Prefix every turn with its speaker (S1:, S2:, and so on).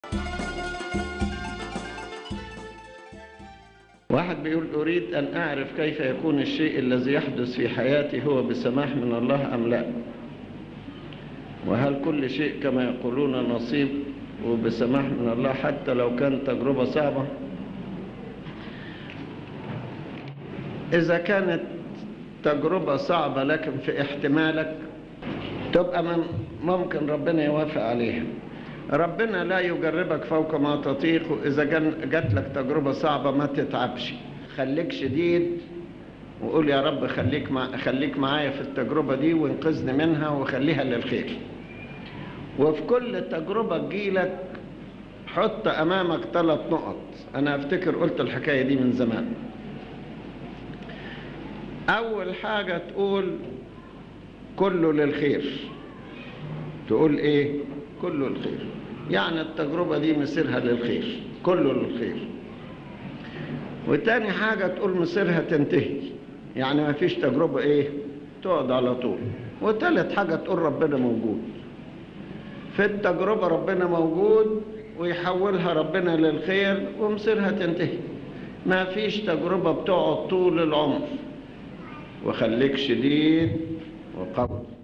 S1: واحد بيقول أريد أن أعرف كيف يكون الشيء الذي يحدث في حياتي هو بسماح من الله أم لا وهل كل شيء كما يقولون نصيب وبسماح من الله حتى لو كانت تجربة صعبة إذا كانت تجربة صعبة لكن في احتمالك تبقى من ممكن ربنا يوافق عليها ربنا لا يجربك فوق ما تطيق وإذا جات لك تجربة صعبة ما تتعبش خليك شديد وقول يا رب خليك مع خليك معايا في التجربة دي وانقذني منها وخليها للخير وفي كل تجربة تجيلك حط أمامك ثلاث نقط أنا أفتكر قلت الحكاية دي من زمان أول حاجة تقول كله للخير تقول إيه كله الخير يعني التجربة دي مسيرها للخير كله للخير وتاني حاجة تقول مسيرها تنتهي يعني ما فيش تجربة ايه تقعد على طول وتالت حاجة تقول ربنا موجود في التجربة ربنا موجود ويحولها ربنا للخير ومصيرها تنتهي ما فيش تجربة بتقعد طول العمر وخليك شديد وقوي